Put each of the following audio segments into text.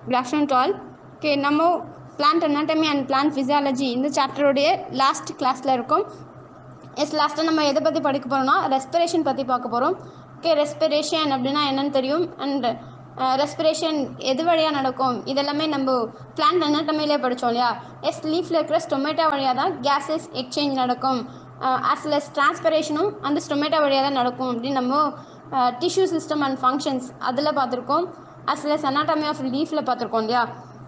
Good afternoon to all okay நம்ம plant anatomy and plant physiology இந்த சாப்டருடைய last கிளாஸில் இருக்கும் எஸ் லாஸ்ட்டாக நம்ம எதை பற்றி படிக்க போகிறோம்னா ரெஸ்பிரேஷன் பற்றி பார்க்க போகிறோம் ஓகே ரெஸ்பிரேஷன் அப்படின்னா என்னன்னு தெரியும் அண்ட் ரெஸ்பிரேஷன் எது வழியாக நடக்கும் இதெல்லாமே நம்ம பிளான்ட் anatomy-லே படித்தோம் இல்லையா எஸ் லீஃபில் இருக்கிற ஸ்டொமேட்டோ வழியாக தான் கேஸஸ் எக்ஸ்சேஞ்ச் நடக்கும் ஆஸ் வெல் அஸ் டிரான்ஸ்பரேஷனும் அந்த ஸ்டொமேட்டோ வழியாக தான் நடக்கும் அப்படின்னு நம்ம டிஷ்யூ சிஸ்டம் அண்ட் ஃபங்க்ஷன்ஸ் அதில் பார்த்துருக்கோம் as well as anatomy of லீஃபில் பார்த்துருக்கோம் இல்லையா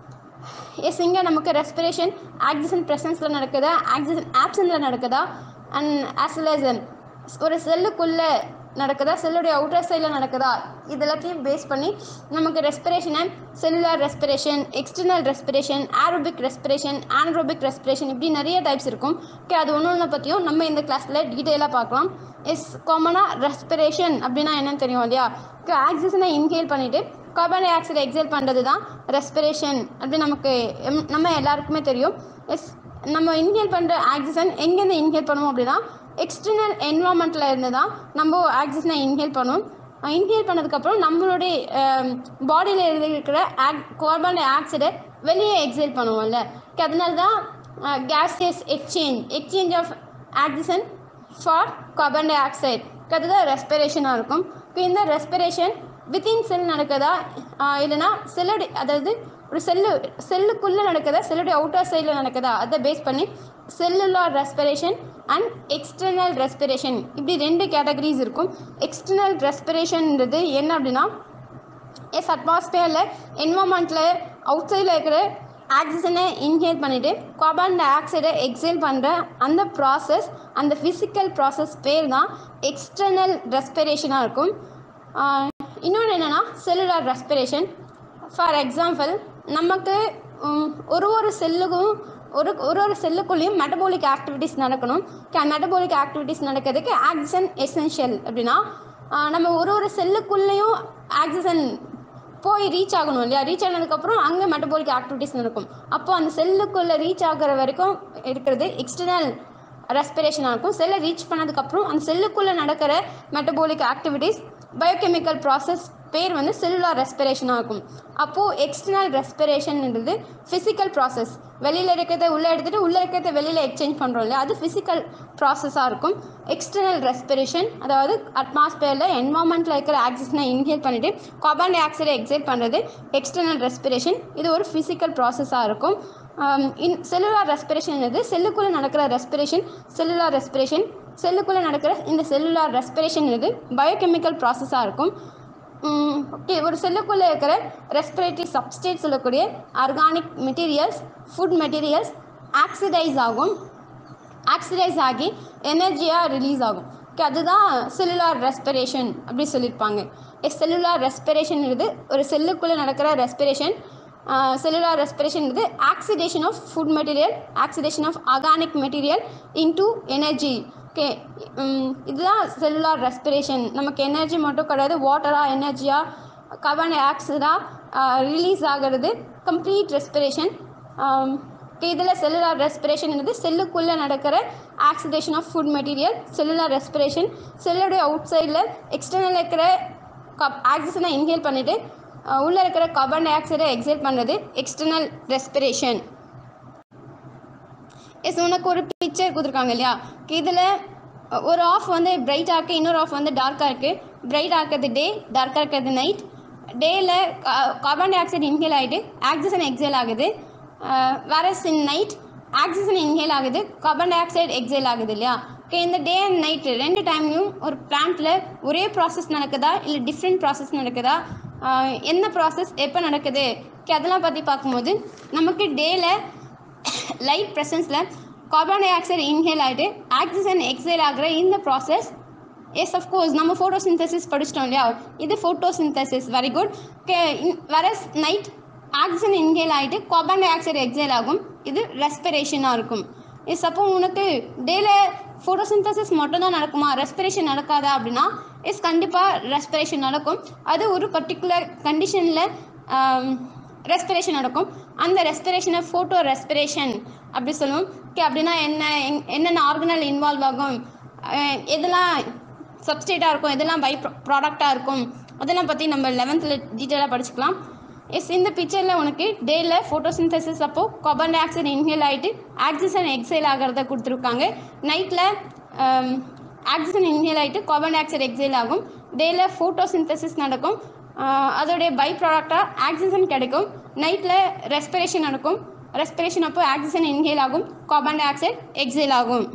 எஸ் இங்கே நமக்கு ரெஸ்பிரேஷன் ஆக்சிஜன் ப்ரெசன்ஸில் நடக்குதா ஆக்சிஜன் ஆப்சனில் நடக்குதா அண்ட் ஆஸ் வெல் as ஒரு செல்லுக்குள்ளே நடக்குதா செல்லுடைய அவுட்டர் சைடில் நடக்குதா இது எல்லாத்தையும் பேஸ் பண்ணி நமக்கு ரெஸ்பிரேஷனை cellular respiration external respiration aerobic respiration anaerobic respiration இப்படி நிறைய டைப்ஸ் இருக்கும் ஓகே அது ஒன்று ஒன்று பற்றியும் நம்ம இந்த கிளாஸில் டீட்டெயிலாக பார்க்கலாம் எஸ் காமனாக ரெஸ்பிரேஷன் அப்படின்னா என்னன்னு தெரியும் இல்லையா ஓகே ஆக்சிஜனை இன்ஹேல் பண்ணிவிட்டு கார்பன் டை ஆக்சைடை எக்ஸேல் பண்ணுறது தான் ரெஸ்பிரேஷன் அப்படி நமக்கு எம்- நம்ம எல்லாருக்குமே தெரியும் எஸ் நம்ம இன்ஹேல் பண்ணுற ஆக்சிஜன் எங்கேருந்து இன்ஹேல் பண்ணுவோம் அப்படின்னா எக்ஸ்டர்னல் என்வாமெண்ட்டில் இருந்து தான் நம்ம ஆக்சிஜனை இன்ஹேல் பண்ணுவோம் இன்ஹேல் பண்ணதுக்கப்புறம் நம்மளுடைய பாடியில் இருக்கிற ஆக் கார்பன் டை ஆக்சைடை வெளியே எக்ஸேல் பண்ணுவோம்ல Okay, அதனால தான் gases exchange exchange of oxygen for carbon dioxide அதுதான் ரெஸ்பிரேஷனாக இருக்கும் இப்போ இந்த ரெஸ்பிரேஷன் வித்தின் செல் நடக்குதா ஆஹ் இல்லைன்னா செல்லுடைய அதாவது ஒரு செல்லு செல்லுக்குள்ளே நடக்குதா செல்லுடைய அவுட்டர் சைடில் நடக்குதா அதை பேஸ் பண்ணி cellular respiration and external respiration இப்படி ரெண்டு கேட்டகரிஸ் இருக்கும் எக்ஸ்டர்னல் ரெஸ்பிரேஷன்ன்றது என்ன அப்படின்னா எஸ் அட்மாஸ்பியரில் என்வாமெண்ட்டில் அவுட் சைடில் இருக்கிற ஆக்சிஜனை இன்ஹேல் பண்ணிவிட்டு கார்பன் டை ஆக்சைடை எக்ஸேல் பண்ணுற அந்த ப்ராசஸ் அந்த ஃபிசிக்கல் ப்ராசஸ் பேர் தான் எக்ஸ்டர்னல் ரெஸ்பிரேஷனாக இருக்கும் இன்னொன்று என்னென்னா செல்லுலார் ரெஸ்பிரேஷன் ஃபார் எக்ஸாம்பிள் நமக்கு உம், ஒரு ஒரு செல்லுக்கும் ஒரு ஒரு ஒரு செல்லுக்குள்ளேயும் மெட்டபாலிக் ஆக்டிவிட்டீஸ் நடக்கணும் மெட்டபாலிக் ஆக்டிவிட்டீஸ் நடக்கிறதுக்கு ஆக்சிஜன் எசென்ஷியல் அப்படின்னா ஆஹ், நம்ம ஒரு ஒரு செல்லுக்குள்ளேயும் ஆக்சிஜன் போய் ரீச் ஆகணும் இல்லையா ரீச் ஆனதுக்கப்புறம் அங்கே மெட்டபாலிக் ஆக்டிவிட்டீஸ் நடக்கும் அப்போ அந்த செல்லுக்குள்ளே ரீச் ஆகுற வரைக்கும் இருக்கிறது எக்ஸ்டர்னல் ரெஸ்பிரேஷனாக இருக்கும் செல்லை ரீச் பண்ணதுக்கப்புறம் அந்த செல்லுக்குள்ளே நடக்கிற மெட்டபாலிக் ஆக்டிவிட்டீஸ் பயோகெமிக்கல் ப்ராசஸ் பேர் வந்து செல்லுலார் ரெஸ்பிரேஷனாக இருக்கும் அப்போது எக்ஸ்டர்னல் ரெஸ்பிரேஷன்ன்றது ஃபிசிக்கல் ப்ராசஸ் வெளியில் இருக்கிறத உள்ளே எடுத்துகிட்டு உள்ளே இருக்கிறத வெளியில் எக்ஸ்சேஞ்ச் பண்ணுறோம் இல்லையா அது ஃபிசிக்கல் ப்ராசஸாக இருக்கும் எக்ஸ்டர்னல் ரெஸ்பிரேஷன் அதாவது அட்மாஸ்பியரில் என்வாமெண்ட்டில் இருக்கிற ஆக்சிஜனை இன்ஹேல் பண்ணிவிட்டு கார்பன் டை ஆக்சைடை எக்ஸைட் பண்ணுறது எக்ஸ்டர்னல் ரெஸ்பிரேஷன் இது ஒரு ஃபிசிக்கல் ப்ராசஸாக இருக்கும் ஆம், இன் செல்லுலார் ரெஸ்பிரேஷன் இது செல்லுக்குள்ளே நடக்கிற ரெஸ்பிரேஷன் செல்லுலார் ரெஸ்பிரேஷன் செல்லுக்குள்ளே நடக்கிற இந்த செல்லுலார் ரெஸ்பிரேஷன் இது பயோகெமிக்கல் ப்ராசஸாக இருக்கும் ஓகே ஒரு செல்லுக்குள்ளே இருக்கிற ரெஸ்பிரேட்டரி சப்ஸ்டேட் சொல்லக்கூடிய organic materials food materials oxidise ஆகும் ஆக்சிடைஸ் ஆகி எனர்ஜியாக ரிலீஸ் ஆகும் ஓகே அதுதான் செல்லுலார் ரெஸ்பிரேஷன் அப்படி சொல்லியிருப்பாங்க எஸ் செல்லுலார் ரெஸ்பிரேஷன்றது ஒரு செல்லுக்குள்ளே நடக்கிற ரெஸ்பிரேஷன் செல்லுலார் ரெஸ்பிரேஷன்றது oxidation of food material oxidation of organic material into energy okay இதுதான் செல்லுலார் ரெஸ்பிரேஷன் நமக்கு எனர்ஜி மட்டும் கிடையாது வாட்டராக எனர்ஜியாக கார்பன் டை ஆக்சைடாக ரிலீஸ் ஆகிறது கம்ப்ளீட் ரெஸ்பிரேஷன் இதில் செல்லுலார் ரெஸ்பிரேஷன்ன்றது செல்லுக்குள்ளே நடக்கிற oxidation of food material cellular respiration செல்லுடைய அவுட் சைடில் எக்ஸ்டர்னல் இருக்கிற கப் ஆக்சிஜனை இன்ஹேல் பண்ணிவிட்டு உள்ளே இருக்கிற கார்பன் டை ஆக்சைடை எக்ஸேல் பண்ணுறது எக்ஸ்டர்னல் ரெஸ்பிரேஷன் எஸ் உனக்கு ஒரு பிக்சர் கொடுத்துருக்காங்க இல்லையா இதில் ஒரு ஆஃப் வந்து பிரைட்டாக இருக்குது இன்னொரு ஆஃப் வந்து டார்க்காக இருக்குது பிரைட்டாக இருக்கிறது டே டார்க்காக இருக்கிறது நைட் டேயில் கார்பன் டை ஆக்சைடு இன்ஹேல் ஆகிட்டு ஆக்சிஜன் எக்ஸேல் ஆகுது whereas in night oxygen inhale ஆகுது கார்பன் டை ஆக்சைடு எக்ஸேல் ஆகுது இல்லையா ஓகே இந்த டே அண்ட் நைட்டு ரெண்டு டைம்லையும் ஒரு பிளான்ட்டில் ஒரே ப்ராசஸ் நடக்குதா இல்லை டிஃப்ரெண்ட் ப்ராசஸ் நடக்குதா ஆஹ் என்ன ப்ராசஸ் எப்போ நடக்குது ஓகே அதெல்லாம் பற்றி பார்க்கும்போது நமக்கு டேயில் லைட் ப்ரெசன்ஸில் கார்பன் டை ஆக்சைடு இன்ஹேல் ஆகிட்டு ஆக்சிஜன் எக்ஸேல் ஆகிற இந்த ப்ராசஸ் எஸ் அஃப்கோர்ஸ் நம்ம ஃபோட்டோசிந்தசிஸ் படிச்சிட்டோம் இல்லையா இது ஃபோட்டோசிந்தசிஸ் வெரி குட் ஓகே வர நைட் ஆக்சிஜன் இன்ஹேல் ஆகிட்டு கார்பன் டை ஆக்சைடு எக்ஸேல் ஆகும் இது ரெஸ்பிரேஷனாக இருக்கும் எஸ் அப்போ உனக்கு டேல ஃபோட்டோசிந்தசிஸ் மட்டும்தான் நடக்குமா ரெஸ்பிரேஷன் நடக்காதா அப்படின்னா எஸ் கண்டிப்பாக ரெஸ்பிரேஷன் நடக்கும் அது ஒரு பர்டிகுலர் கண்டிஷனில் ரெஸ்பிரேஷன் நடக்கும் அந்த ரெஸ்பிரேஷனை ஃபோட்டோ ரெஸ்பிரேஷன் அப்படி சொல்லுவோம் ஓகே அப்படின்னா என்ன எங்- என்னென்ன ஆர்கனல் இன்வால்வ் ஆகும் அஹ் எதெல்லாம் சப்ஸ்டேட்டாக இருக்கும் எதெல்லாம் பை ப்ராடக்டாக இருக்கும் அதெல்லாம் பற்றி நம்ம லெவன்த்தில் டீட்டெயிலாக படிச்சுக்கலாம் எஸ் இந்த பிக்சரில் உனக்கு டேயில் ஃபோட்டோசிந்தசிஸ் அப்போ கார்பன் டை ஆக்சைடு இன்ஹேல் ஆகிட்டு ஆக்சிஜன் எக்ஸைல் ஆகிறத கொடுத்துருக்காங்க நைட்டில் ஆக்சிஜன் இன்ஹேல் ஆகிட்டு கார்பன் டை ஆக்சைடு எக்ஸைல் ஆகும் டேயில் ஃபோட்டோசிந்தசிஸ் நடக்கும் ஆஹ் அதோடைய பை ப்ராடக்டாக ஆக்சிஜன் கிடைக்கும் நைட்டில் ரெஸ்பிரேஷன் நடக்கும் ரெஸ்பிரேஷன் அப்போ ஆக்சிஜன் இன்ஹேல் ஆகும் கார்பன் டை ஆக்சைடு எக்ஸைல் ஆகும்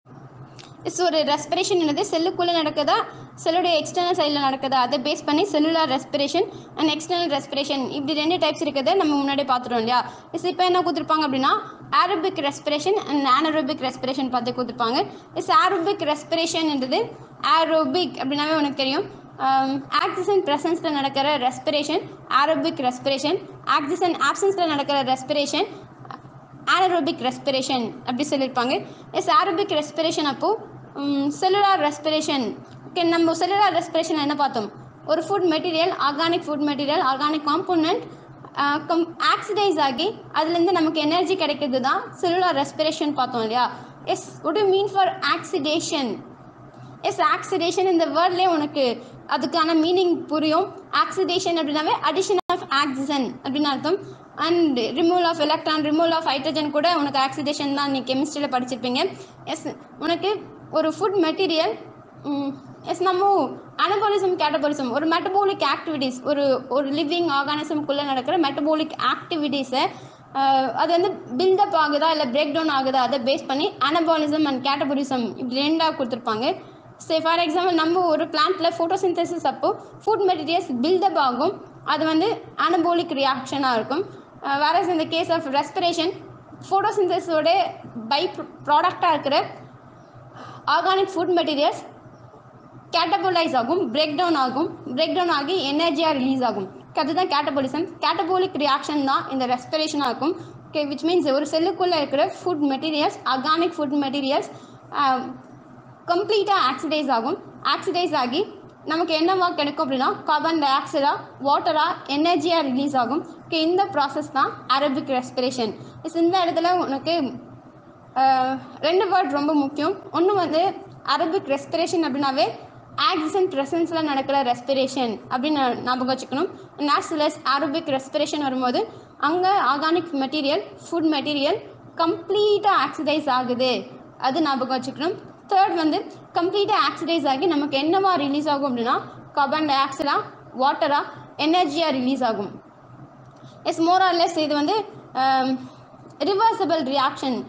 ஸோ ஒரு ரெஸ்பிரேஷன் என்னது செல்லுக்குள்ளே நடக்குதா செல்லுடைய எக்ஸ்டர்னல் சைடில் நடக்குதா அதை பேஸ் பண்ணி cellular respiration and external respiration இப்படி ரெண்டு டைப்ஸ் இருக்கிறத நம்ம முன்னாடி பார்த்துட்டோம் இல்லையா இஸ் இப்போ என்ன கொடுத்துருப்பாங்க அப்படின்னா aerobic respiration and anaerobic respiration பார்த்து கொடுத்துருப்பாங்க இஸ் ஆரோபிக் ரெஸ்பிரேஷன்ன்றது ஆரோபிக் அப்படின்னாவே உனக்கு தெரியும் ஆக்சிஜன் ப்ரெசன்ஸில் நடக்கிற ரெஸ்பிரேஷன் ஆரோபிக் ரெஸ்பிரேஷன் ஆக்சிஜன் ஆப்சன்ஸில் நடக்கிற ரெஸ்பிரேஷன் anaerobic ரெஸ்பிரேஷன் அப்படி சொல்லியிருப்பாங்க எஸ் aerobic ரெஸ்பிரேஷன் அப்போது செல்லுலார் ரெஸ்பிரேஷன் ஓகே நம்ம செல்லுலார் ரெஸ்பிரேஷன் என்ன பார்த்தோம் ஒரு food material organic food material organic component கம் ஆக்சிடைஸ் ஆகி அதுலேருந்து நமக்கு எனர்ஜி கிடைக்கிறது தான் செல்லுலார் ரெஸ்பிரேஷன் பார்த்தோம் இல்லையா yes what do you mean for oxidation yes oxidation இந்த வேர்ட்லேயே உனக்கு அதுக்கான மீனிங் புரியும் ஆக்சிடேஷன் அப்படின்னாவே அடிஷன் ஆஃப் ஆக்சிஜன் அப்படின்னு அர்த்தம் and removal of electron removal of hydrogen கூட உனக்கு ஆக்சிடேஷன் தான் நீ கெமிஸ்ட்ரியில் படிச்சிருப்பீங்க எஸ் உனக்கு ஒரு ஃபுட் மெட்டீரியல் எஸ் நம்ம அனபாலிசம் கேட்டபாலிசம் ஒரு மெட்டபாலிக் ஆக்டிவிட்டீஸ் ஒரு ஒரு லிவிங் ஆர்கானிசம்குள்ளே நடக்கிற மெட்டபாலிக் ஆக்டிவிட்டீஸை அது வந்து பில்டப் ஆகுதா இல்லை பிரேக் டவுன் ஆகுதா அதை பேஸ் பண்ணி அனபாலிசம் அண்ட் கேட்டபாலிசம் இப்படி ரெண்டாக கொடுத்துருப்பாங்க சே ஃபார் எக்ஸாம்பிள் நம்ம ஒரு பிளான்ட்டில் ஃபோட்டோசிந்தசிஸ் அப்போ ஃபுட் மெட்டீரியல்ஸ் பில்டப் ஆகும் அது வந்து அனபோலிக் ரியாக்ஷனாக இருக்கும் வேற இந்த கேஸ் ஆஃப் ரெஸ்பிரேஷன் ஃபோட்டோசிந்தசிஸோட பை ப்ராடக்டாக இருக்கிற ஆர்கானிக் ஃபுட் மெட்டீரியல்ஸ் கேட்டபோலைஸ் ஆகும் பிரேக் டவுன் ஆகும் பிரேக் டவுன் ஆகி எனர்ஜியாக ரிலீஸ் ஆகும் அதுதான் கேட்டபோலிசம் கேட்டபோலிக் ரியாக்ஷன் தான் இந்த ரெஸ்பிரேஷனாக இருக்கும் ஓகே விச் மீன்ஸ் ஒரு செல்லுக்குள்ளே இருக்கிற food materials organic food materials கம்ப்ளீட்டாக ஆக்சிடைஸ் ஆகும் ஆக்சிடைஸ் ஆகி நமக்கு என்னவா கிடைக்கும் அப்படின்னா கார்பன் டை ஆக்சைடா வாட்டராக எனர்ஜியாக ரிலீஸ் ஆகும் ஓகே இந்த ப்ராசஸ் தான் அரபிக் ரெஸ்பிரேஷன் இஸ் இந்த இடத்துல உனக்கு ஆஹ், ரெண்டு வேர்ட் ரொம்ப முக்கியம் ஒன்று வந்து அரபிக் ரெஸ்பிரேஷன் அப்படின்னாவே ஆக்சிஜன் ப்ரெசன்ஸில் நடக்கிற ரெஸ்பிரேஷன் அப்படின்னு ஞா- ஞாபகம் வச்சுக்கணும் நேச்சுரலஸ் அரபிக் ரெஸ்பிரேஷன் வரும்போது அங்கே ஆர்கானிக் மெட்டீரியல் ஃபுட் மெட்டீரியல் கம்ப்ளீட்டாக ஆக்சிடைஸ் ஆகுது அது ஞாபகம் வச்சுக்கணும் தேர்ட் வந்து கம்ப்ளீட்டாக ஆக்சிடைஸ் ஆகி நமக்கு என்னவா ரிலீஸ் ஆகும் அப்படின்னா கார்பன் டை ஆக்சைடா வாட்டராக எனர்ஜியாக ரிலீஸ் ஆகும் எஸ் மோரார்லெஸ் இது வந்து ரிவர்சபிள் ரியாக்ஷன்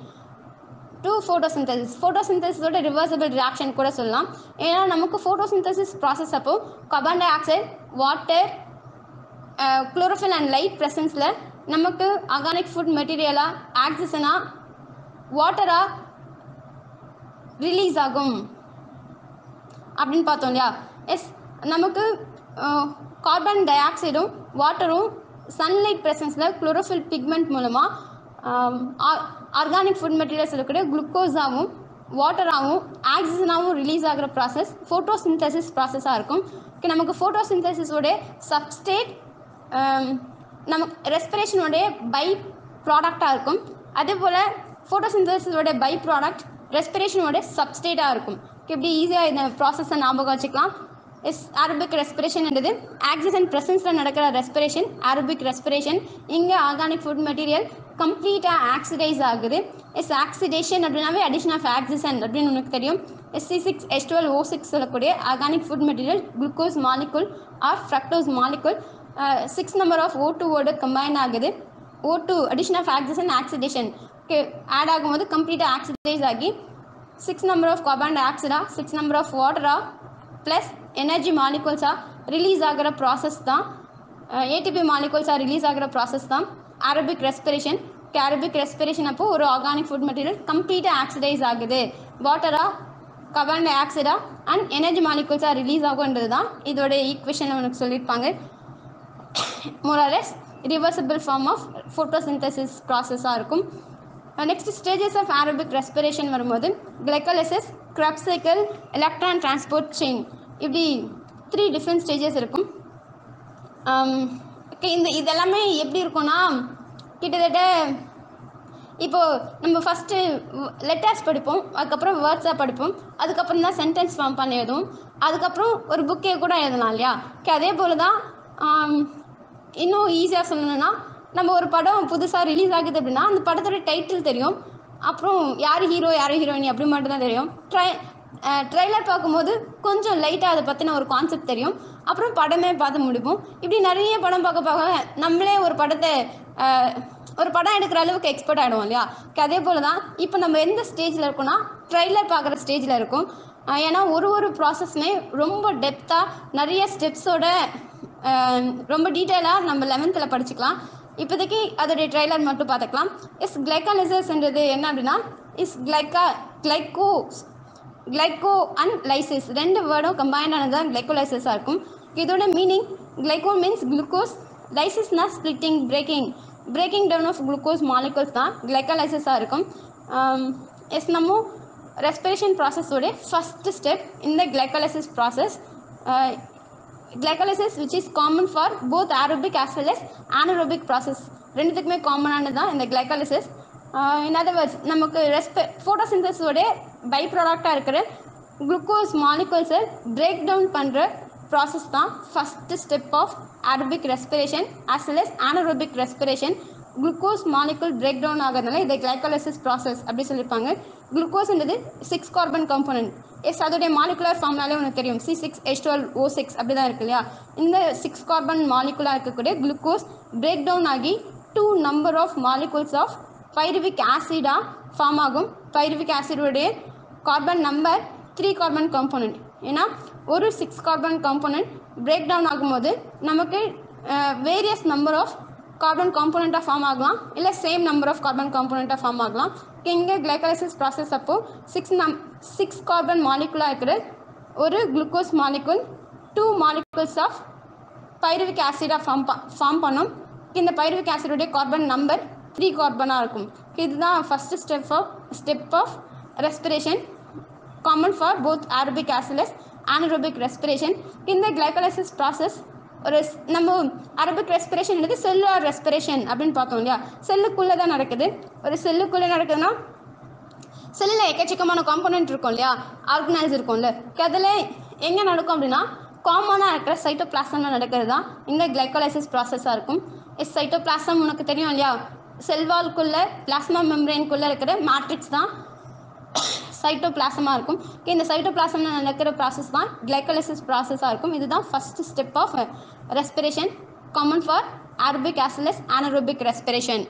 டு ஃபோட்டோசிந்தசிஸ் ஃபோட்டோசிந்தசிஸோட ரிவர்சபிள் ரியாக்ஷன் கூட சொல்லலாம் ஏன்னா நமக்கு ஃபோட்டோசிந்தசிஸ் ப்ராசஸ் அப்போ carbon dioxide water chlorophyll and light ப்ரெசன்ஸில் நமக்கு ஆர்கானிக் ஃபுட் மெட்டீரியலாக ஆக்சிஜனாக வாட்டராக ரிலீஸ் ஆகும் அப்படின்னு பார்த்தோம் இல்லையா எஸ் நமக்கு கார்பன் டை ஆக்சைடும் வாட்டரும் சன்லைட் ப்ரெசன்ஸில் குளோரோஃபில் பிக்மெண்ட் மூலமாக ஆர்கானிக் ஃபுட் மெட்டீரியல்ஸ் இருக்கிற குளுக்கோஸாகவும் வாட்டராகவும் ஆக்சிஜனாகவும் ரிலீஸ் ஆகிற ப்ராசஸ் ஃபோட்டோசிந்தசிஸ் ப்ராசஸாக இருக்கும் Okay, நமக்கு ஃபோட்டோசிந்தசிஸோட சப்ஸ்டேட் நமக்கு ரெஸ்பிரேஷனோடைய பை ப்ராடக்டாக இருக்கும் அதே போல் ஃபோட்டோசிந்தசிஸோட பை ப்ராடக்ட் ரெஸ்பிரேஷனோட சப்ஸ்டேட்டாக இருக்கும் இப்படி ஈஸியாக இந்த ப்ராசஸை ஞாபகம் வச்சுக்கலாம் எஸ் அரபிக் ரெஸ்பிரேஷன்ன்றது ஆக்சிஜன் ப்ரெசன்ஸில் நடக்கிற ரெஸ்பிரேஷன் அரபிக் ரெஸ்பிரேஷன் இங்கே ஆர்கானிக் ஃபுட் மெட்டீரியல் கம்ப்ளீட்டாக ஆக்சிடைஸ் ஆகுது எஸ் ஆக்சிடேஷன் அப்படின்னாவே அடிஷன் ஆஃப் ஆக்சிஜன் அப்படின்னு உனக்கு தெரியும் yes C six S twelve O six சொல்லக்கூடிய organic food material glucose molecule or fructose molecule six number of O டூவோட கம்பைன் ஆகுது O two addition of oxygen oxidation okay add ஆகும்போது கம்ப்ளீட்டாக oxidise ஆகி six number of carbon டை ஆக்சைடா six number of வாட்டரா plus energy மாலிகூல்ஸாக release ஆகிற ப்ராசஸ் தான் ஏடிபி மாலிகூல்ஸாக ரிலீஸ் ஆகிற ப்ராசஸ் தான் அரபிக் ரெஸ்பிரேஷன் அரபிக் ரெஸ்பிரேஷன் அப்போ ஒரு ஆர்கானிக் ஃபுட் மெட்டீரியல் கம்ப்ளீட்டாக ஆக்சிடைஸ் ஆகுது வாட்டரா கார்பன் டை ஆக்சைடா அண்ட் எனர்ஜி மாலிகூல்ஸாக ரிலீஸ் ஆகுன்றது தான் இதோட ஈக்குவேஷனில் உனக்கு சொல்லியிருப்பாங்க more or less reversible form of photosynthesis ப்ராசஸாக இருக்கும் next stages of aerobic respiration வரும்போது glycolysis Krebs cycle electron transport chain இப்படி த்ரீ டிஃப்ரெண்ட் ஸ்டேஜஸ் இருக்கும் ஆம், okay, இந்த இதெல்லாமே எப்படி இருக்கும்னா கிட்டத்தட்ட இப்போது நம்ம ஃபஸ்ட்டு லெட்டர்ஸ் படிப்போம் அதுக்கப்புறம் வேர்ட்ஸாக படிப்போம் அதுக்கப்புறம் தான் சென்டென்ஸ் ஃபார்ம் பண்ணி எழுதுவோம் அதுக்கப்புறம் ஒரு புக்கே கூட எழுதலாம் இல்லையா ஓகே அதே போல் தான் ஆம், இன்னும் ஈஸியாக சொல்லணும்னா நம்ம ஒரு படம் புதுசாக ரிலீஸ் ஆகுது அப்படின்னா அந்த படத்தோட டைட்டில் தெரியும் அப்புறம் யார் ஹீரோ யார் ஹீரோயினி அப்படி மட்டும் தான் தெரியும் ட்ரை ட்ரைலர் பார்க்கும்போது கொஞ்சம் லைட்டாக அதை பற்றின ஒரு கான்செப்ட் தெரியும் அப்புறம் படமே பார்த்து முடிப்போம் இப்படி நிறைய படம் பார்க்க பார்க்க நம்மளே ஒரு படத்தை அஹ், ஒரு படம் எடுக்கிற அளவுக்கு எக்ஸ்பர்ட் ஆகிடுவோம் இல்லையா Okay, அதே போல் தான் இப்போ நம்ம எந்த ஸ்டேஜில் இருக்கோம்னா ட்ரைலர் பார்க்குற ஸ்டேஜில் இருக்கும் அஹ், ஏன்னா ஒரு ஒரு ப்ராசஸ்மே ரொம்ப டெப்த்தாக நிறைய ஸ்டெப்ஸோட ரொம்ப டீட்டெயிலாக நம்ம லெவன்த்தில் படிச்சுக்கலாம் இப்போதைக்கு அதோடைய ட்ரைலர் மட்டும் பார்த்துக்கலாம் இஸ் கிளைக்காலிசஸ்ன்றது என்ன அப்படின்னா is glyco glyco glyco and lysis ரெண்டு வேர்டும் கம்பைண்ட் ஆனது தான் கிளைக்கோலைசிஸாக இருக்கும் இதோட மீனிங் கிளைக்கோ மீன்ஸ் குளுக்கோஸ் லைசிஸ்னா splitting breaking breaking down of glucose molecules தான் கிளைக்கோலைசிஸாக இருக்கும் எஸ் நம்ம ரெஸ்பிரேஷன் ப்ராசஸோட ஃபஸ்ட்டு ஸ்டெப் இந்த glycolysis process glycolysis which is common for both aerobic as well as anaerobic process ரெண்டுத்துக்குமே காமனானது தான் இந்த glycolysis இன் அதர் வேர்ட்ஸ் நமக்கு ரெஸ்பெ ஃபோட்டோசிந்தஸோட பை ப்ராடக்டாக இருக்கிற குளுக்கோஸ் மாலிகூல்ஸை பிரேக் டவுன் பண்ணுற ப்ராசஸ் தான் first step of aerobic respiration as well as anaerobic respiration glucose molecule break down ஆகிறதுனால இதை கிளைக்கோலிசிஸ் ப்ராசஸ் அப்படி சொல்லியிருப்பாங்க குளுக்கோஸ்ன்றது சிக்ஸ் கார்பன் காம்பனன்ட் எஸ் அதோடைய மாலிகுலர் ஃபார்ம்னாலே உனக்கு தெரியும் C six H twelve O six அப்படி தான் இருக்கு இல்லையா இந்த சிக்ஸ் கார்பன் மாலிகுலாக இருக்கக்கூடிய குளுக்கோஸ் பிரேக் டவுன் ஆகி two number of molecules of pyruvic ஆசிடாக ஃபார்ம் ஆகும் பைருவிக் ஆசிடோடைய carbon number three carbon component ஏன்னா ஒரு six carbon component break down ஆகும்போது நமக்கு வேரியஸ் நம்பர் ஆஃப் கார்பன் காம்போனண்ட்டாக ஃபார்ம் ஆகலாம் இல்லை சேம் நம்பர் ஆஃப் கார்பன் காம்போனண்ட்டாக ஃபார்ம் ஆகலாம் இங்கே கிளைக்கலைசிஸ் ப்ராசஸ் அப்போது சிக்ஸ் நம் சிக்ஸ் கார்பன் மாலிகுலாக இருக்கிற ஒரு glucose molecule two molecules of pyruvic ஆசிடாக ஃபார்ம் ஃபார்ம் பண்ணும் இந்த பைருவிக் ஆசிடோடைய கார்பன் நம்பர் த்ரீ கார்பனாக இருக்கும் இதுதான் first step of step of respiration common for both Arabic as well as anaerobic respiration இந்த glycolysis process ஒரு ஸ்- நம்ம அரபிக் ரெஸ்பிரேஷன்ன்றது செல்லுலார் ரெஸ்பிரேஷன் அப்படின்னு பார்த்தோம் இல்லையா செல்லுக்குள்ளே தான் நடக்குது ஒரு செல்லுக்குள்ளே நடக்குதுன்னா செல்லில் எக்கச்சக்கமான காம்போனன்ட் இருக்கும் இல்லையா ஆர்கனைஸ் இருக்கும்ல அதில் எங்கே நடக்கும் அப்படின்னா காமனாக இருக்கிற சைட்டோபிளாசமில் நடக்கிறது தான் இந்த கிளைக்கோலைசிஸ் ப்ராசஸாக இருக்கும் இஸ் சைட்டோபிளாசம் உனக்கு தெரியும் இல்லையா செல்வால்குள்ளே பிளாஸ்மா மெம்பரேனுக்குள்ளே இருக்கிற மேட்ரிக்ஸ் தான் சைட்டோபிளாசமாக இருக்கும் இந்த சைட்டோபிளாசமில் நடக்கிற ப்ராசஸ் தான் கிளைக்கோலைசிஸ் ப்ராசஸாக இருக்கும் இதுதான் first step of respiration common for aerobic as well as anaerobic respiration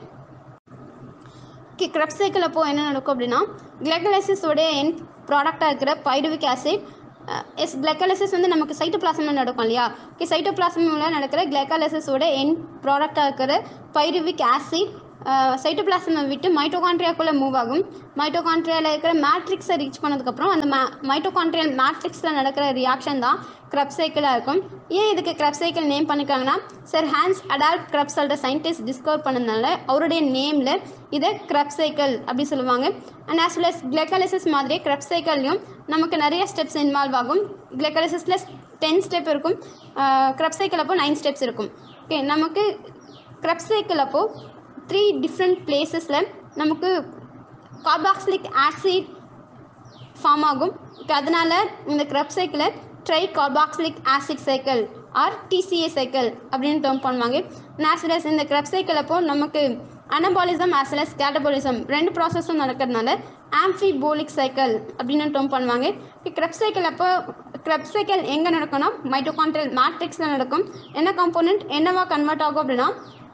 கி க்ரப் சைக்கிள் அப்போ என்ன நடக்கும் அப்படின்னா கிளைக்கலைசிஸோட என் ப்ராடக்டாக இருக்கிற பைருவிக் ஆசிட் எஸ் கிளைக்கலைசிஸ் வந்து நமக்கு சைட்டோபிளாசமில் நடக்கும் இல்லையா கி சைட்டோபிளாசமில் நடக்கிற கிளைக்கலைசிஸோட என் ப்ராடக்டாக இருக்கிற பைருவிக் ஆசிட் சைட்டோபிளாசமை விட்டு மைட்டோகாண்ட்ரியாக்குள்ளே மூவ் ஆகும் மைட்டோகாண்ட்ரியாவில் இருக்கிற மேட்ரிக்ஸை ரீச் பண்ணதுக்கப்புறம் அந்த மே மைட்டோகாண்ட்ரியல் மேட்ரிக்ஸில் நடக்கிற ரியாக்ஷன் தான் க்ரப் சைக்கிளாக இருக்கும் ஏன் இதுக்கு க்ரப் சைக்கிள் நேம் பண்ணிருக்காங்கன்னா சார் ஹான்ஸ் அடால்ட் க்ரப் சொல்கிற சயின்டிஸ்ட் டிஸ்கவர் பண்ணதுனால அவருடைய நேமில் இதை க்ரப் சைக்கிள் அப்படி சொல்லுவாங்க அண்ட் ஆஸ் வெல் அஸ் கிளைக்காலிசிஸ் மாதிரி க்ரப் சைக்கிள்லையும் நமக்கு நிறைய ஸ்டெப்ஸ் இன்வால்வ் ஆகும் கிளைக்காலிசிஸில் டென் ஸ்டெப் இருக்கும் க்ரப் சைக்கிள் அப்போ நைன் ஸ்டெப்ஸ் இருக்கும் ஓகே நமக்கு க்ரப் சைக்கிள் அப்போ த்ரீ டிஃப்ரெண்ட் பிளேசஸில் நமக்கு கார்பாக்சிலிக் ஆசிட் ஃபார்ம் ஆகும் இப்போ அதனால் இந்த க்ரப் சைக்கிளை tricarboxylic acid cycle or TCA cycle அப்படின்னு டேர்ம் பண்ணுவாங்க நேச்சுரஸ் இந்த க்ரப் சைக்கிள் அப்போ நமக்கு anabolism as well as catabolism ரெண்டு ப்ராசஸும் நடக்கிறதுனால ஆம்ஃபிபோலிக் சைக்கிள் அப்படின்னு டேர்ம் பண்ணுவாங்க க்ரப் சைக்கிள் அப்போ க்ரப் சைக்கிள் எங்கே நடக்கும்னா மைட்டோகான்ட்ரியல் மேட்ரிக்ஸில் நடக்கும் என்ன காம்போனன்ட் என்னவா கன்வெர்ட் ஆகும் அப்படின்னா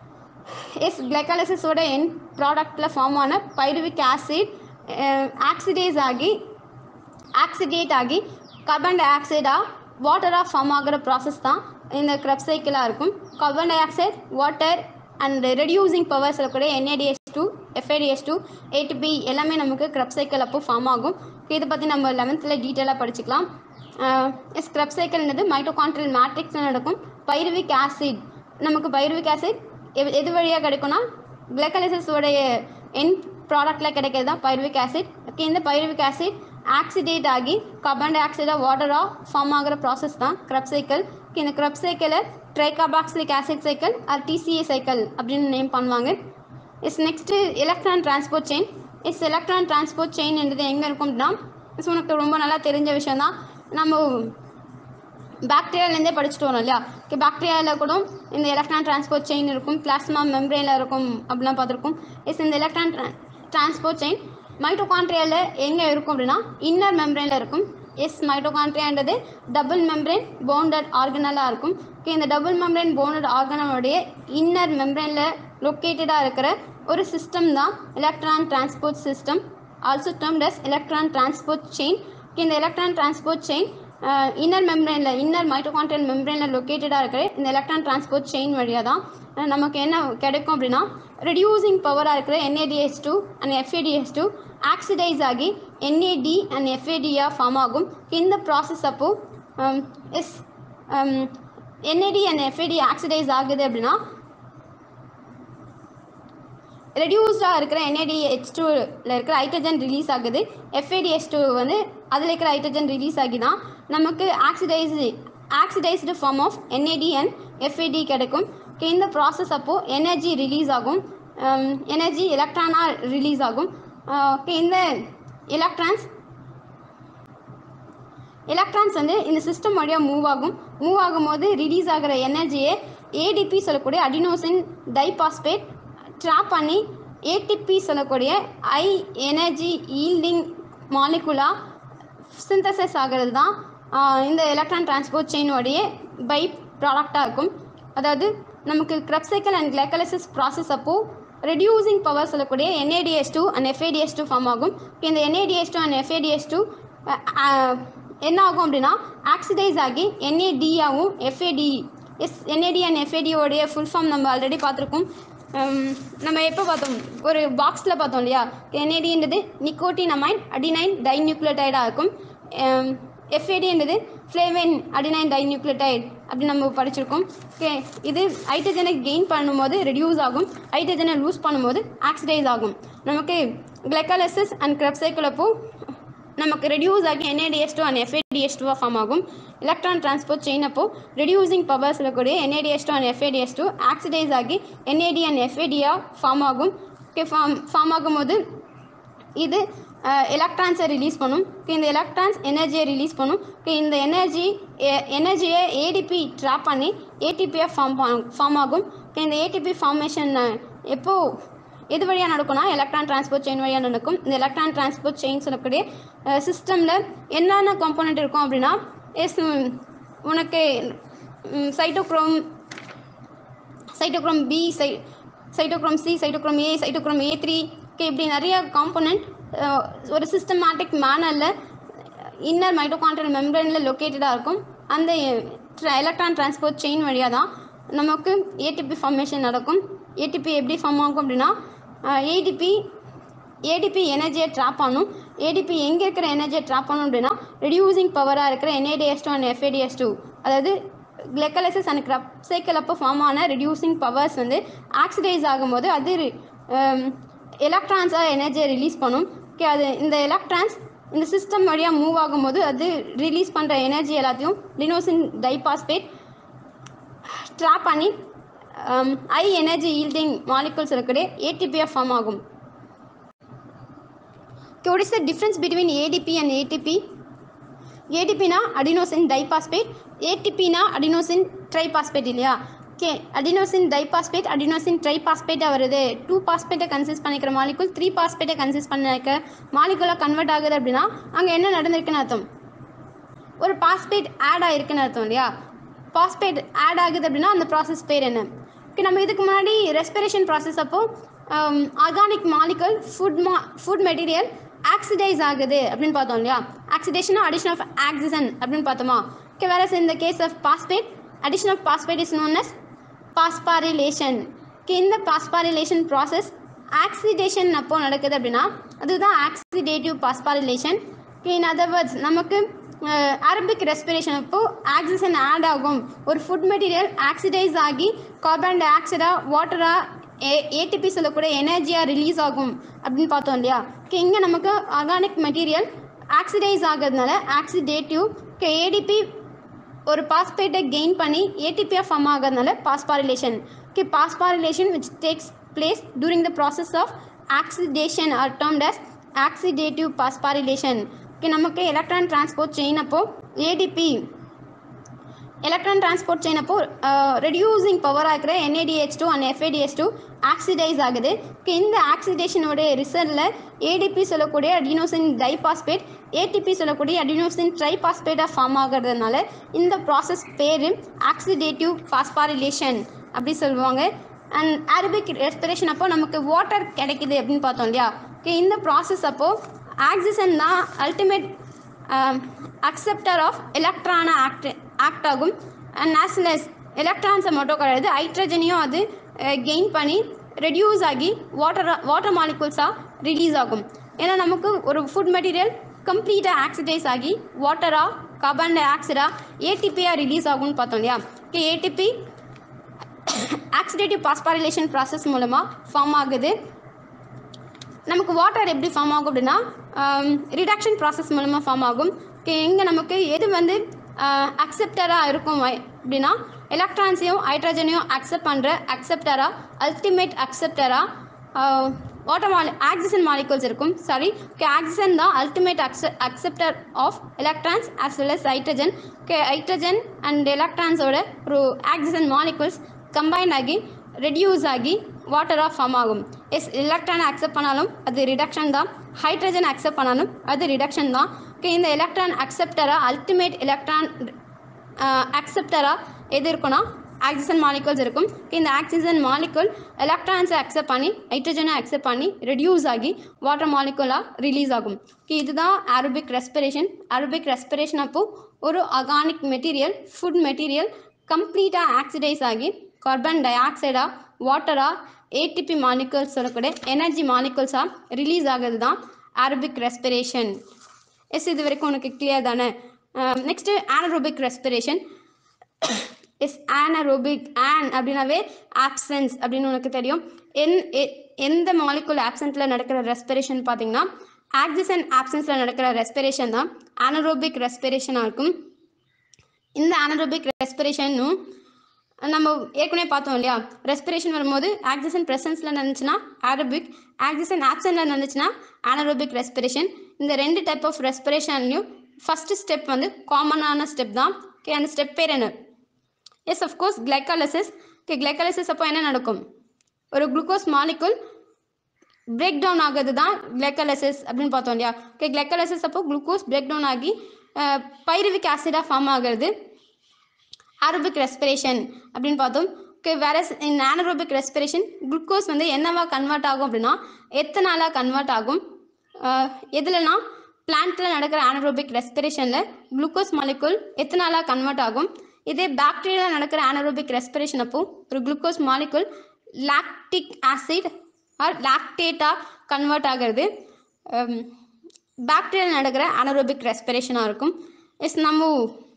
எஸ் கிளைக்காலிசிஸோட என் ப்ராடக்டில் ஃபார்ம் ஆன பைருவிக் ஆசிட் ஆக்சிடேஸ் ஆகி ஆக்சிடேட் ஆகி கார்பன் டை ஆக்சைடாக வாட்டராக ஃபார்ம் ஆகிற ப்ராசஸ் தான் இந்த க்ரப் சைக்கிளாக இருக்கும் carbon dioxide water and reducing powers இருக்கக்கூடிய NADH two FADH two ATP எல்லாமே நமக்கு க்ரப் சைக்கிள் அப்போ ஃபார்ம் ஆகும் இதை பற்றி நம்ம லெவன்த்தில் டீட்டெயிலாக படிச்சுக்கலாம் எஸ் க்ரப் சைக்கிள்ன்றது மைட்டோகான்ட்ரியல் மேட்ரிக்ஸில் நடக்கும் பைருவிக் ஆசிட் நமக்கு பைருவிக் ஆசிட் எது எது வழியாக கிடைக்கும்னா கிளைக்கலைசிஸோடைய என் ப்ராடக்டில் கிடைக்கிறது தான் பைருவிக் ஆசிட் இந்த பைருவிக் ஆசிட் ஆக்சிடேட் ஆகி கார்பன் டை ஆக்சைடாக வாட்டராக ஃபார்ம் ஆகிற ப்ராசஸ் தான் க்ரப் சைக்கிள் இந்த க்ரப் சைக்கிளை tricarboxylic acid cycle or TCA cycle அப்படின்னு நேம் பண்ணுவாங்க is next electron transport chain is electron transport chain என்றது எங்கே இருக்கும் அப்படின்னா இஸ் உனக்கு ரொம்ப நல்லா தெரிஞ்ச விஷயம் தான் நம்ம பாக்டீரியாலேருந்தே படிச்சுட்டு வரோம் இல்லையா ஓகே பாக்டீரியாவில் கூட இந்த எலக்ட்ரான் டிரான்ஸ்போர்ட் செயின் இருக்கும் பிளாஸ்மா மெம்ப்ரேனில் இருக்கும் அப்படிலாம் பார்த்துருக்கோம் எஸ் இந்த எலக்ட்ரான் டிரான்ஸ்போர்ட் செயின் மைட்டோகாண்ட்ரியாவில் எங்கே இருக்கும் அப்படின்னா இன்னர் மெம்ப்ரேனில் இருக்கும் எஸ் மைட்டோகாண்ட்ரியான்றது டபுள் மெம்ப்ரேன் பவுண்டட் ஆர்கனலாக இருக்கும் ஓகே இந்த டபுள் மெம்ப்ரேன் பவுண்டட் ஆர்கனலுடைய இன்னர் மெம்ப்ரேனில் லொக்கேட்டடாக இருக்கிற ஒரு சிஸ்டம் தான் electron transport system also termed as electron transport chain இந்த எலக்ட்ரான் டிரான்ஸ்போர்ட் செயின் இன்னர் மெம்ப்ரேனில் இன்னர் மைட்டோகாண்ட்ரியல் மெம்ப்ரேனில் லொக்கேட்டடாக இருக்கிற இந்த எலக்ட்ரான் டிரான்ஸ்போர்ட் செயின் வழியாக தான் அஹ், நமக்கு என்ன கிடைக்கும் அப்படின்னா ரெடியூசிங் பவராக இருக்கிற NADH2 two and FADH2 two oxidise ஆகி NAD அண்ட் FADயாக ஃபார்ம் ஆகும் இந்த ப்ராசஸ் அப்போ yes NAD and FAD oxidise ஆகுது அப்படின்னா ரெடியூஸ்டாக இருக்கிற NADH2 டூவில் இருக்கிற ஹைட்ரஜன் ரிலீஸ் ஆகுது FADH2 டூ வந்து அதில் இருக்கிற ஹைட்ரஜன் ரிலீஸ் ஆகி தான் நமக்கு oxidised oxidised form of NAD and FAD கிடைக்கும் Okay, இந்த ப்ராசஸ் அப்போது எனர்ஜி ரிலீஸ் ஆகும் எனர்ஜி எலக்ட்ரானாக ரிலீஸ் ஆகும் ஓகே இந்த எலக்ட்ரான்ஸ் எலக்ட்ரான்ஸ் வந்து இந்த சிஸ்டம் வழியாக மூவ் ஆகும் மூவ் ஆகும்போது ரிலீஸ் ஆகிற எனர்ஜியை ஏடிபி சொல்லக்கூடிய அடினோசின் டைபாஸ்பேட் ட்ராப் பண்ணி ஏடிபி சொல்லக்கூடிய ஐ எனர்ஜி ஈல்டிங் மாலிகுலா சிந்தசஸ் ஆகிறது தான் ஆஹ், இந்த எலக்ட்ரான் டிரான்ஸ்போர்ட் செயினுடைய பை ப்ராடக்டாக இருக்கும் அதாவது நமக்கு Krebs cycle and glycolysis process அப்போது ரெடியூசிங் பவர் சொல்லக்கூடிய NADH2 two and FADH2 two form ஆகும் இந்த NADH2 two and FADH2 two என்ன ஆகும் அப்படின்னா ஆக்சிடைஸ் ஆகி NAD ஆகும் FAD yes NAD and FAD உடைய ஃபுல் ஃபார்ம் நம்ம ஆல்ரெடி பார்த்துருக்கோம் ஹம், நம்ம எப்போ பார்த்தோம் ஒரு பாக்ஸில் பார்த்தோம் இல்லையா NADன்றது நிக்கோட்டினமைன் அடினைன் டைநியூக்ளியோடைடாக இருக்கும் எஃப்ஏடின்றது ஃப்ளேவன் அடினைன் டைநியூக்ளியோடைட் அப்படி நம்ம படிச்சிருக்கோம் ஓகே இது ஹைட்ரஜனை கெயின் பண்ணும்போது ரெடியூஸ் ஆகும் ஹைட்ரஜனை லூஸ் பண்ணும்போது ஆக்சிடைஸ் ஆகும் நமக்கு கிளைக்காலிசிஸ் அண்ட் கிரப் சைக்கிள் அப்போ நமக்கு ரெடியூஸ் ஆகி NADH2 டூ அண்ட் FADH2 டூவாக ஃபார்ம் ஆகும் எலக்ட்ரான் டிரான்ஸ்போர்ட் செயின் அப்போ ரெடியூசிங் பவர் சொல்லக்கூடிய NADH2 two and FADH2 two oxidise ஆகி NAD அண்ட் FADயாக ஃபார்ம் ஆகும் ஓகே ஃபார்ம் ஃபார்ம் ஆகும்போது இது எலக்ட்ரான்ஸை ரிலீஸ் பண்ணும் Okay, இந்த எலக்ட்ரான்ஸ் எனர்ஜியை ரிலீஸ் பண்ணும் Okay, இந்த எனர்ஜி எனர்ஜியை ஏடிபி ட்ராப் பண்ணி ஏடிபியாக ஃபார்ம் ஃபார்ம் ஆகும் Okay, இந்த ஏடிபி ஃபார்மேஷன் எப்போ எது வழியாக நடக்கும்னா எலக்ட்ரான் டிரான்ஸ்போர்ட் செயின் வழியாக நடக்கும் இந்த எலக்ட்ரான் டிரான்ஸ்போர்ட் செயின் சொல்லக்கூடிய சிஸ்டமில் என்னென்ன காம்போனன்ட் இருக்கும் அப்படின்னா எஸ் உனக்கு சைட்டோக்ரோம் சைட்டோக்ரோம் பி சை cytochrome C cytochrome A cytochrome A three okay இப்படி நிறைய காம்போனன்ட் ஒரு சிஸ்டமேட்டிக் மேனரில் இன்னர் மைட்டோகாண்ட்ரியல் மெம்பரனில் லொக்கேட்டடாக இருக்கும் அந்த எலக்ட்ரான் டிரான்ஸ்போர்ட் செயின் வழியாக தான் நமக்கு ஏடிபி ஃபார்மேஷன் நடக்கும் ஏடிபி எப்படி ஃபார்ம் ஆகும் அப்படின்னா ஏடிபி ஏடிபி எனர்ஜியை ட்ராப் பண்ணும் ஏடிபி எங்கே இருக்கிற எனர்ஜியை ட்ராப் பண்ணும் அப்படின்னா ரெடியூசிங் பவராக இருக்கிற NADH2 two and FADH2 two அதாவது கிளைக்கலைசிஸ் அண்ட் கிரப் சைக்கிள் அப்போ ஃபார்ம் ஆன ரெடியூசிங் பவர்ஸ் வந்து ஆக்சிடைஸ் ஆகும்போது அது எலக்ட்ரான்ஸாக எனர்ஜியை ரிலீஸ் பண்ணும் ஓகே அது இந்த எலக்ட்ரான்ஸ் இந்த சிஸ்டம் வழியாக மூவ் ஆகும்போது அது ரிலீஸ் பண்ணுற எனர்ஜி எல்லாத்தையும் லினோசின் டைபாஸ்பேட் ட்ராப் பண்ணி ஐ எனர்ஜி ஈல்டிங் மாலிகுல்ஸ் இருக்கக்கூடிய ஏடிபியாக ஃபார்ம் ஆகும் Okay, what is the difference between ADP and ATP? ஏடிபினா அடினோசின் டைபாஸ்பேட் ஏடிபினா அடினோசின் ட்ரைபாஸ்பேட் இல்லையா ஓகே அடினோசின் டைபாஸ்பேட் அடினோசின் ட்ரைபாஸ்பேட்டாக வருது டூ பாஸ்பேட்டை கன்சிஸ்ட் பண்ணிக்கிற மாலிகுல் த்ரீ பாஸ்பேட்டை கன்சிஸ்ட் பண்ணிக்க மாலிகுலாக கன்வெர்ட் ஆகுது அப்படின்னா அங்கே என்ன நடந்திருக்குன்னு அர்த்தம் ஒரு பாஸ்பேட் ஆட் ஆகிருக்குன்னு அர்த்தம் இல்லையா பாஸ்பேட் ஆட் ஆகுது அப்படின்னா அந்த ப்ராசஸ் பேர் என்ன ஓகே நம்ம இதுக்கு முன்னாடி ரெஸ்பிரேஷன் ப்ராசஸ் அப்போ ஆர்கானிக் மாலிகல் ஃபுட் மா ஃபுட் மெட்டீரியல் ஆக்சிடைஸ் ஆகுது அப்படின்னு பார்த்தோம் இல்லையா ஆக்சிடேஷனா அடிஷன் ஆஃப் ஆக்சிஜன் அப்படின்னு பார்த்தோமா ஓகே வேற இந்த case of phosphate addition of phosphate is known as phosphorylation okay இந்த பாஸ்பாரிலேஷன் ப்ராசஸ் ஆக்சிடேஷன் அப்போ நடக்குது அப்படின்னா அதுதான் oxidative phosphorylation in other words நமக்கு அரபிக் ரெஸ்பிரேஷன் அப்போ ஆக்சிஜன் ஆட் ஆகும் ஒரு ஃபுட் மெட்டீரியல் ஆக்சிடைஸ் ஆகி கார்பன் டை ஆக்சைடாக வாட்டராக ஏ ஏடிபி சொல்லக்கூடிய எனர்ஜியாக ரிலீஸ் ஆகும் அப்படின்னு பார்த்தோம் இல்லையா ஓகே இங்கே நமக்கு ஆர்கானிக் மெட்டீரியல் ஆக்சிடைஸ் ஆகிறதுனால ஆக்சிடேட்டிவ் ஓகே ஏடிபி ஒரு பாஸ்பேட்டை கெயின் பண்ணி ஏடிபியாக ஃபார்ம் ஆகிறதுனால phosphorylation okay phosphorylation which takes place during the process of oxidation are termed as oxidative phosphorylation okay நமக்கு எலக்ட்ரான் டிரான்ஸ்போர்ட் செயின் அப்போ ஏடிபி எலக்ட்ரான் டிரான்ஸ்போர்ட் செயின் அப்போ reducing பவராக இருக்கிற NADH two and FADS two oxidise ஆகுது Okay, இந்த ஆக்சிடேஷனோட ரிசல்ட்டில் ATP சொல்லக்கூடிய அடினோசின் டைபாஸ்பேட் ஏடிபி சொல்லக்கூடிய அடினோசின் ட்ரைபாஸ்பேட்டாக ஃபார்ம் ஆகிறதுனால இந்த ப்ராசஸ் பேர் ஆக்சிடேட்டிவ் பாஸ்பாரிலேஷன் அப்படி சொல்லுவாங்க அண்ட் அரபிக் ரெஸ்பிரேஷன் அப்போ நமக்கு வாட்டர் கிடைக்குது அப்படின்னு பார்த்தோம் இல்லையா Okay, இந்த ப்ராசஸ் அப்போது ஆக்சிஜன் தான் அல்டிமேட் அக்செப்டர் ஆஃப் எலக்ட்ரானை ஆக்ட் ஆக்ட் ஆகும் அண்ட் ஆஸ்லஸ் எலக்ட்ரான்ஸை மட்டும் கிடையாது ஹைட்ரஜனையும் அது கெயின் பண்ணி ரெடியூஸ் ஆகி வாட்டர் வாட்டர் மாலிகூல்ஸாக ரிலீஸ் ஆகும் ஏன்னா நமக்கு ஒரு ஃபுட் மெட்டீரியல் கம்ப்ளீட்டாக ஆக்சிடைஸ் ஆகி வாட்டராக கார்பன் டை ஆக்சைடாக ஏடிபியாக ரிலீஸ் ஆகும்னு பார்த்தோம் இல்லையா okay ATP oxidative phosphorylation process மூலமாக ஃபார்ம் ஆகுது நமக்கு வாட்டர் எப்படி ஃபார்ம் ஆகும் அப்படின்னா ரிடக்ஷன் ப்ராசஸ் மூலமாக ஃபார்ம் ஆகும் இங்கே நமக்கு எது வந்து அக்செப்டராக இருக்கும் வை- அப்படின்னா எலக்ட்ரான்ஸையும் ஹைட்ரஜனையும் அக்செப்ட் பண்ணுற அக்செப்டராக அல்டிமேட் அக்செப்டராக வாட்டர் மாலி ஆக்சிஜன் மாலிகூல்ஸ் இருக்கும் சாரி ஓகே ஆக்சிஜன் தான் அல்டிமேட் அக்செ acceptor of electrons as well as hydrogen okay hydrogen and எலக்ட்ரான்ஸோட ஒரு ஆக்சிஜன் மாலிகூல்ஸ் கம்பைன் ஆகி ரெடியூஸ் ஆகி வாட்டராக ஃபார்ம் ஆகும் எஸ் எலக்ட்ரானை அக்செப்ட் பண்ணாலும் அது ரிடக்ஷன் தான் ஹைட்ரஜன் அக்செப்ட் பண்ணாலும் அது ரிடக்ஷன் தான் ஓகே இந்த எலக்ட்ரான் அக்செப்டராக அல்டிமேட் எலக்ட்ரான் அக்செப்டராக எது இருக்குன்னா ஆக்சிஜன் மாலிகூல்ஸ் இருக்கும் இந்த ஆக்சிஜன் மாலிகூல் எலக்ட்ரான்ஸை அக்செப்ட் பண்ணி ஹைட்ரஜனை அக்செப்ட் பண்ணி ரெடியூஸ் ஆகி வாட்டர் மாலிகூலாக ரிலீஸ் ஆகும் Okay, இதுதான் அரபிக் ரெஸ்பிரேஷன் அரபிக் ரெஸ்பிரேஷன் அப்போ ஒரு அகானிக் மெட்டீரியல் ஃபுட் மெட்டீரியல் கம்ப்ளீட்டாக ஆக்சிடைஸ் ஆகி கார்பன் டை ஆக்சைடாக வாட்டராக ஏடிபி மாலிகூல்ஸ் சொல்லக்கூடிய எனர்ஜி மாலிகூல்ஸாக ரிலீஸ் ஆகுது தான் அரபிக் ரெஸ்பிரேஷன் எஸ் இது வரைக்கும் உனக்கு கிளியர் தானே next anaerobic respiration yes anaerobic an அப்படின்னாவே ஆப்சன்ஸ் அப்படின்னு உனக்கு தெரியும் என் எ- எந்த மாலிகுல் ஆப்சன்ஸில் நடக்கிற ரெஸ்பிரேஷன் பார்த்தீங்கன்னா ஆக்சிஜன் ஆப்சன்ஸில் நடக்கிற ரெஸ்பிரேஷன் தான் ஆனரோபிக் ரெஸ்பிரேஷனாக இருக்கும் இந்த ஆனரோபிக் ரெஸ்பிரேஷனும் நம்ம ஏற்கனவே பார்த்தோம் இல்லையா ரெஸ்பிரேஷன் வரும்போது ஆக்சிஜன் ப்ரெசன்ஸில் நடந்துச்சுன்னா அரபிக் ஆக்சிஜன் ஆப்சனில் நடந்துச்சுன்னா ஆனரோபிக் ரெஸ்பிரேஷன் இந்த ரெண்டு டைப் ஆஃப் ரெஸ்பிரேஷன்லையும் ஃபஸ்ட்டு ஸ்டெப் வந்து காமனான ஸ்டெப் தான் ஓகே அந்த ஸ்டெப் பேர் என்ன yes of course glycolysis okay glycolysis அப்போ என்ன நடக்கும் ஒரு குளுக்கோஸ் மாலிகுல் பிரேக் டவுன் ஆகுது தான் கிளைக்கலைசிஸ் அப்படின்னு பார்த்தோம் இல்லையா ஓகே கிளைக்கலைசிஸ் அப்போ குளுக்கோஸ் பிரேக் டவுன் ஆகி பைருவிக் ஆசிடாக ஃபார்ம் ஆகிறது ஆரோபிக் ரெஸ்பிரேஷன் அப்படின்னு பார்த்தோம் ஓகே வேற இன் ஆனரோபிக் ரெஸ்பிரேஷன் குளுக்கோஸ் வந்து என்னவா கன்வெர்ட் ஆகும் அப்படின்னா எத்தனாலாக கன்வெர்ட் ஆகும் அஹ், எதுலனா பிளான்ட்டில் நடக்கிற ஆனரோபிக் ரெஸ்பிரேஷனில் குளுக்கோஸ் மாலிகுல் எத்தனாலாக கன்வெர்ட் ஆகும் இதே பாக்டீரியாவில் நடக்கிற ஆனரோபிக் ரெஸ்பிரேஷன் அப்போ ஒரு glucose molecule lactic acid or லாக்டேட்டாக கன்வெர்ட் ஆகிறது பாக்டீரியாவில் நடக்கிற ஆனரோபிக் ரெஸ்பிரேஷனாக இருக்கும் எஸ் நம்ம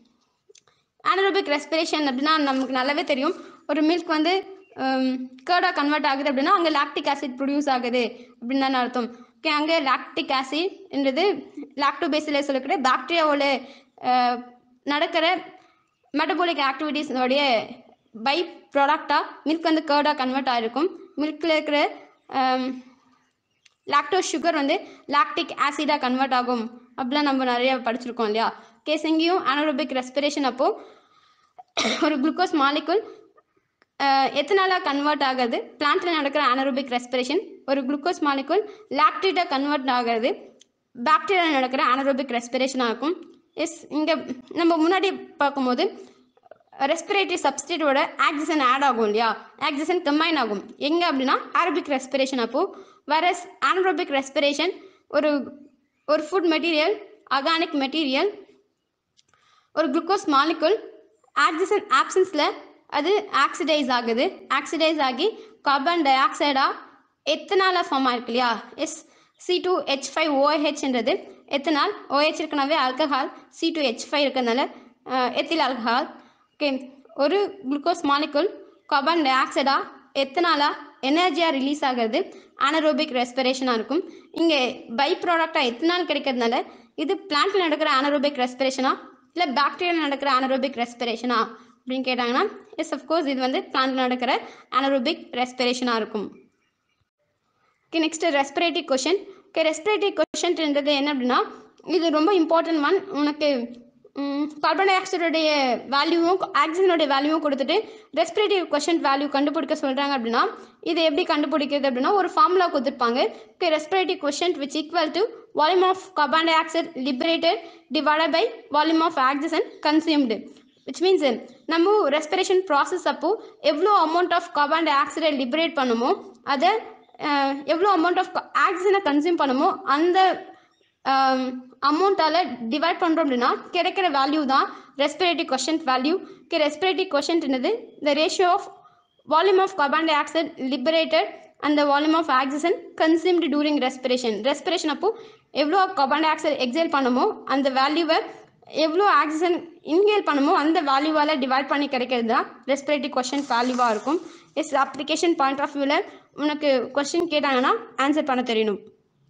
ஆனரோபிக் ரெஸ்பிரேஷன் அப்படின்னா நமக்கு நல்லாவே தெரியும் ஒரு மில்க் வந்து கேர்டாக கன்வெர்ட் ஆகுது அப்படின்னா அங்கே லாக்டிக் ஆசிட் ப்ரொடியூஸ் ஆகுது அப்படின்னு தானே அர்த்தம் ஓகே அங்கே லாக்டிக் ஆசிட்ன்றது லாக்டோபேசிலே சொல்லக்கூடிய பாக்டீரியாவோட அஹ், நடக்கிற மெட்டபாலிக் ஆக்டிவிட்டீஸோடைய பை ப்ராடக்டாக மில்க் வந்து கேர்டாக கன்வெர்ட் ஆகிருக்கும் மில்கில் இருக்கிற லாக்டோஸ் சுகர் வந்து லாக்டிக் ஆசிடாக கன்வெர்ட் ஆகும் அப்படிலாம் நம்ம நிறைய படிச்சிருக்கோம் இல்லையா கேஸ் எங்கேயும் அனரோபிக் ரெஸ்பிரேஷன் அப்போது ஒரு குளுக்கோஸ் மாலிகுல் எத்தனாலாக கன்வெர்ட் ஆகுது பிளான்ட்டில் நடக்கிற அனரோபிக் ரெஸ்பிரேஷன் ஒரு குளுக்கோஸ் மாலிகுல் லாக்டேட்டாக கன்வெர்ட் ஆகிறது பாக்டீரியாவில் நடக்கிற அனரோபிக் ரெஸ்பிரேஷனாக இருக்கும் எஸ் இங்கே நம்ம முன்னாடி பார்க்கும்போது ரெஸ்பிரேட்டரி சப்ஸ்டேட்டோட ஆக்சிஜன் ஆட் ஆகும் இல்லையா ஆக்சிஜன் கம்பைன் ஆகும் எங்கே அப்படின்னா அரபிக் ரெஸ்பிரேஷன் அப்போது வேற ஆனரோபிக் ரெஸ்பிரேஷன் ஒரு ஒரு ஃபுட் மெட்டீரியல் அகானிக் மெட்டீரியல் ஒரு குளுக்கோஸ் மாலிகுல் ஆக்சிஜன் ஆப்சன்ஸில் அது ஆக்சிடைஸ் ஆகுது ஆக்சிடைஸ் ஆகி கார்பன் டை ஆக்சைடாக எத்தனால ஃபார்ம் ஆயிருக்கு இல்லையா yes C two H five ஓஹெச்ன்றது எத்தனால் ஓஹெச் இருக்கனாவே alcohol C two H five இருக்கிறதுனால எத்தில் ஆல்கஹால் ஓகே ஒரு குளுக்கோஸ் மாலிகுல் கார்பன் டை ஆக்சைடாக எத்தனாலா எனர்ஜியாக ரிலீஸ் ஆகிறது அனரோபிக் ரெஸ்பிரேஷனாக இருக்கும் இங்கே பை ப்ராடக்டாக எத்தனால் கிடைக்கிறதுனால இது பிளான்ட்டில் நடக்கிற அனரோபிக் ரெஸ்பிரேஷனா இல்லை பாக்டீரியாவில் நடக்கிற அனரோபிக் ரெஸ்பிரேஷனா அப்படின்னு கேட்டாங்கன்னா எஸ் அஃப்கோர்ஸ் இது வந்து பிளான்ட்டில் நடக்கிற அனரோபிக் ரெஸ்பிரேஷனாக இருக்கும் okay next respiratory quotient okay respiratory கொஷன்ன்றது என்ன அப்படின்னா இது ரொம்ப இம்பார்ட்டன்ட் ஒன் உனக்கு கார்பன் டை ஆக்சைடுடைய வேல்யூவும் ஆக்சிஜனுடைய வேல்யூவும் கொடுத்துட்டு ரெஸ்பிரேட்டிவ் கொஷன் வேல்யூ கண்டுபிடிக்க சொல்கிறாங்க அப்படின்னா இது எப்படி கண்டுபிடிக்கிறது அப்படின்னா ஒரு ஃபார்முலா கொடுத்துருப்பாங்க okay respirative quotient which equal to volume of carbon dioxide liberated divided by volume of oxygen consumed which means நம்ம ரெஸ்பிரேஷன் ப்ராசஸ் அப்போ எவ்வளோ அமௌண்ட் ஆஃப் கார்பன் டை ஆக்சைடை லிபரேட் பண்ணுமோ அதை அஹ், எவ்வளோ அமௌண்ட் ஆஃப் ஆக்சிஜனை கன்சியூம் பண்ணுமோ அந்த அமௌண்ட்டால் டிவைட் பண்ணுறோம் அப்படின்னா கிடைக்கிற வேல்யூ தான் respirative quotient value okay respirative கொஷன்ட்னது the ratio of volume of carbon dioxide liberated அந்த volume of oxygen consumed during respiration respiration அப்போ எவ்வளோ கார்பன் டை ஆக்சைடு எக்ஸைல் பண்ணுமோ அந்த வேல்யூவை எவ்வளோ ஆக்சிஜன் இன்ஹேல் பண்ணுமோ அந்த வேல்யூவால் டிவைட் பண்ணி கிடைக்கிறது தான் ரெஸ்பிரேட்டிவ் கொஷன் வேல்யூவாக இருக்கும் எஸ் அப்ளிகேஷன் பாயிண்ட் ஆஃப் வியூவில் உனக்கு கொஸ்டின் கேட்டாங்கன்னா ஆன்சர் பண்ண தெரியணும்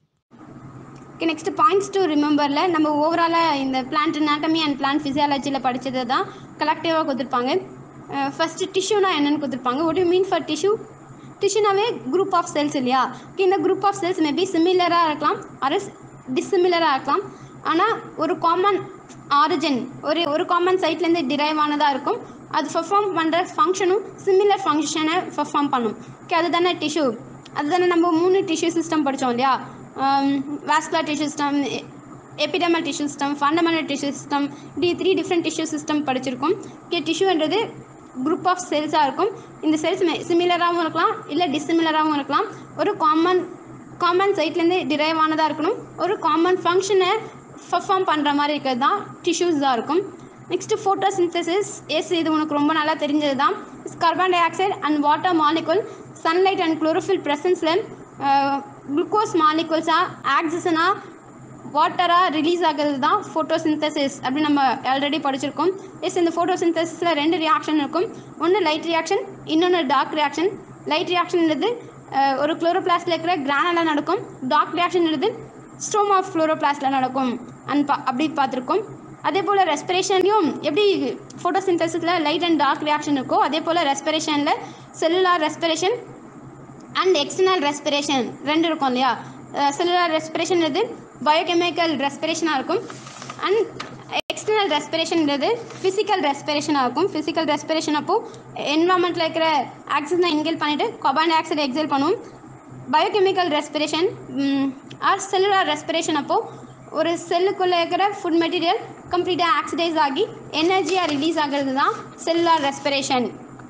ஓகே நெக்ஸ்ட் பாயிண்ட்ஸ் டு ரிமெம்பரில் நம்ம ஓவராலாக இந்த பிளான்ட் anatomy அண்ட் பிளான்ட் ஃபிசியாலஜியில் படித்ததை தான் கலெக்டிவாக கொடுத்துருப்பாங்க ஃபஸ்ட்டு டிஷ்யூனா என்னென்னு கொடுத்துருப்பாங்க what do you mean for tissue டிஷ்யூனாவே குரூப் ஆஃப் செல்ஸ் இல்லையா Okay, இந்த குரூப் ஆஃப் செல்ஸ் மேபி சிமிலராக இருக்கலாம் அரஸ் டிஸ்சிமிலராக இருக்கலாம் ஆனால் ஒரு காமன் ஆரிஜின் ஒரு ஒரு காமன் சைட்லேருந்து டிரைவ் ஆனதாக இருக்கும் அது பெர்ஃபார்ம் பண்ணுற ஃபங்க்ஷனும் சிமிலர் ஃபங்க்ஷனை பெர்ஃபார்ம் பண்ணும் ஓகே அதுதானே டிஷ்யூ அதுதானே நம்ம மூணு டிஷ்யூ சிஸ்டம் படித்தோம் இல்லையா vascular tissue system epidermal tissue system fundamental tissue system இப்படி த்ரீ டிஃப்ரெண்ட் டிஷ்யூ சிஸ்டம் படிச்சிருக்கோம் ஓகே டிஷ்யூன்றது குரூப் ஆஃப் செல்ஸாக இருக்கும் இந்த செல்ஸ் சிமிலராகவும் இருக்கலாம் இல்லை டிஸ்சிமிலராகவும் இருக்கலாம் ஒரு காமன் காமன் சைட்லேருந்து டிரைவ் ஆனதாக இருக்கணும் ஒரு காமன் ஃபங்க்ஷனை பர்ஃபார்ம் பண்ணுற மாதிரி இருக்கிறது தான் டிஷ்யூஸ் தான் இருக்கும் நெக்ஸ்ட்டு ஃபோட்டோசிந்தசிஸ் எஸ் இது உனக்கு ரொம்ப நல்லா தெரிஞ்சது தான் carbon dioxide and water molecule sunlight and chlorophyll ப்ரெசன்ஸில் குளுக்கோஸ் மாலிகுல்ஸாக ஆக்சிஜனாக வாட்டராக ரிலீஸ் ஆகிறது தான் ஃபோட்டோசிந்தசிஸ் அப்படி நம்ம ஆல்ரெடி படிச்சிருக்கோம் எஸ் இந்த ஃபோட்டோசிந்தசிஸில் ரெண்டு ரியாக்ஷன் இருக்கும் ஒன்று லைட் ரியாக்ஷன் இன்னொன்று டார்க் ரியாக்ஷன் லைட் ரியாக்ஷன்ன்றது அஹ், ஒரு குளோரோபிளாஸ்டில் இருக்கிற கிரானலாக நடக்கும் டார்க் ரியாக்ஷன்ன்றது ஸ்டோம் ஆஃப் குளோரோபிளாஸ்டில் நடக்கும் அண்ட் பா அப்படி பார்த்துருக்கோம் அதே போல் ரெஸ்பிரேஷன்லையும் எப்படி ஃபோட்டோசிந்தசிஸில் லைட் அண்ட் டார்க் ரியாக்ஷன் இருக்கோ அதே போல் ரெஸ்பிரேஷனில் cellular respiration and external respiration ரெண்டு இருக்கும் இல்லையா செல்லுலார் ரெஸ்பிரேஷன்றது பயோகெமிக்கல் ரெஸ்பிரேஷனாக இருக்கும் அண்ட் எக்ஸ்டர்னல் ரெஸ்பிரேஷன்ன்றது ஃபிசிக்கல் ரெஸ்பிரேஷனாக இருக்கும் ஃபிசிக்கல் ரெஸ்பிரேஷன் அப்போ என்வரான்மெண்ட்டில் இருக்கிற ஆக்சிஜனை இன்கேல் பண்ணிவிட்டு கார்பன் டை ஆக்சைடு எக்ஸேல் பண்ணுவோம் biochemical respiration or cellular respiration அப்போ ஒரு செல்லுக்குள்ளே இருக்கிற ஃபுட் மெட்டீரியல் கம்ப்ளீட்டாக ஆக்சிடைஸ் ஆகி எனர்ஜியாக ரிலீஸ் ஆகிறது தான் செல்லுலார் ரெஸ்பிரேஷன்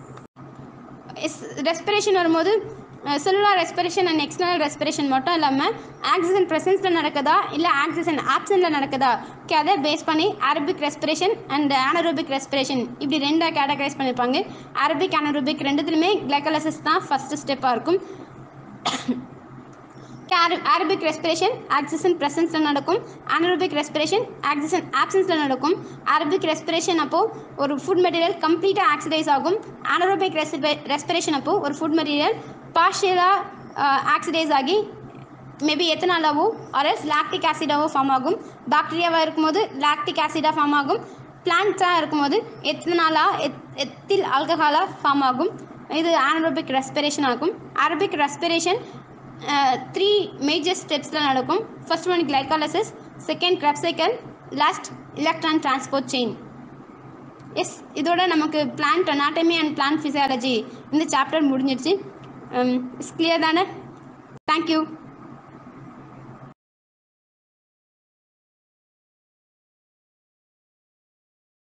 ரெஸ்பிரேஷன் வரும்போது cellular respiration and external respiration மட்டும் இல்லாமல் ஆக்சிஜன் ப்ரெசன்ஸில் நடக்குதா இல்லை ஆக்சிஜன் ஆப்சனில் நடக்குதா ஓகே அதை பேஸ் பண்ணி aerobic respiration and anaerobic respiration இப்படி ரெண்டாக கேட்டகரைஸ் பண்ணியிருப்பாங்க அரபிக் anaerobic ரெண்டுத்துலையுமே கிளைக்கலசிஸ் தான் ஃபஸ்ட்டு ஸ்டெப்பாக இருக்கும் அரபிக் ரெஸ்பிரேஷன் ஆக்சிஜன் ப்ரெசன்ஸில் நடக்கும் anaerobic ரெஸ்பிரேஷன் ஆக்சிஜன் ஆப்சன்ஸில் நடக்கும் அரபிக் ரெஸ்பிரேஷன் அப்போது ஒரு ஃபுட் மெட்டீரியல் கம்ப்ளீட்டாக ஆக்சிடைஸ் ஆகும் anaerobic ரெஸ்பிரே ரெஸ்பிரேஷன் அப்போது ஒரு ஃபுட் மெட்டீரியல் பார்ஷியலாக ஆக்சிடைஸ் ஆகி மேபி எத்தனாலாவோ அரஸ் லாக்டிக் ஆசிடாவோ ஃபார்ம் ஆகும் பாக்டீரியாவாக இருக்கும்போது லாக்டிக் ஆசிடாக ஃபார்ம் ஆகும் பிளான்ட்ஸாக இருக்கும்போது எத்தனாலா எத் எத்தில் ஆல்கஹாலாக ஃபார்ம் ஆகும் இது anaerobic ரெஸ்பிரேஷன் ஆகும் அரபிக் ரெஸ்பிரேஷன் த்ரீ மேஜர் ஸ்டெப்ஸில் நடக்கும் first one glycolysis second Krebs cycle last electron transport chain yes இதோட நமக்கு plant anatomy and plant physiology இந்த சாப்டர் முடிஞ்சிருச்சு இஸ் கிளியர் தானே தேங்க்யூ